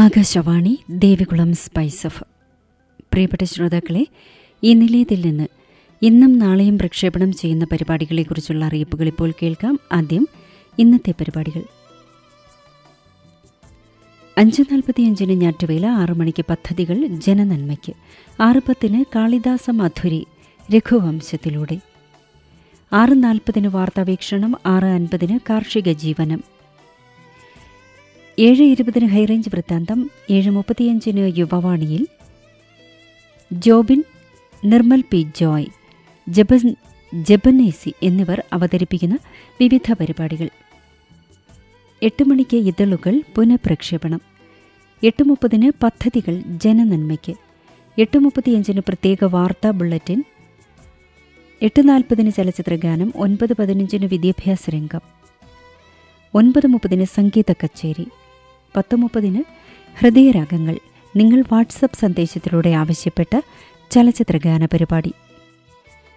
Akashvani Devikulam spice of പ്രിയപ്പെട്ട ശ്രോതാക്കളെ ഈ നിലയത്തിൽ നിന്ന് ഇന്നും നാളെയും പ്രക്ഷേപണം ചെയ്യുന്ന പരിപാടികളെക്കുറിച്ചുള്ള അറിയിപ്പുകൾ ഇപ്പോൾ കേൾക്കാം ആദ്യം ഇന്നത്തെ പരിപാടികൾ അഞ്ച് നാൽപ്പത്തിയഞ്ചിന് ഞാറ്റുവേല ആറു മണിക്ക് പദ്ധതികൾ ജനനന്മയ്ക്ക് ആറ് പത്തിന് കാളിദാസ മധുരി രഘുവംശത്തിലൂടെ ആറ് നാൽപ്പതിന് വാർത്താവീക്ഷണം ആറ് അൻപതിന് കാർഷിക ജീവനം ഏഴ് ഇരുപതിന് ഹൈറേഞ്ച് വൃത്താന്തം ഏഴ് മുപ്പത്തിയഞ്ചിന് യുവവാണിയിൽ ജോബിൻ നിർമ്മൽ പി ജോയ് ജബൻ ജബനേസി എന്നിവർ അവതരിപ്പിക്കുന്ന വിവിധ പരിപാടികൾ എട്ട് മണിക്ക് ഇതളുകൾ പുനഃപ്രക്ഷേപണം എട്ട് മുപ്പതിന് പദ്ധതികൾ ജനനന്മയ്ക്ക് എട്ട് മുപ്പത്തിയഞ്ചിന് പ്രത്യേക വാർത്താ ബുള്ളറ്റിൻ എട്ട് നാൽപ്പതിന് ചലച്ചിത്രഗാനം ഒൻപത് പതിനഞ്ചിന് വിദ്യാഭ്യാസ രംഗം ഒൻപത് മുപ്പതിന് സംഗീത കച്ചേരി പത്ത് മുപ്പതിന് ഹൃദയരാഗങ്ങൾ നിങ്ങൾ വാട്സപ്പ് സന്ദേശത്തിലൂടെ ആവശ്യപ്പെട്ട ചലച്ചിത്രഗാന പരിപാടി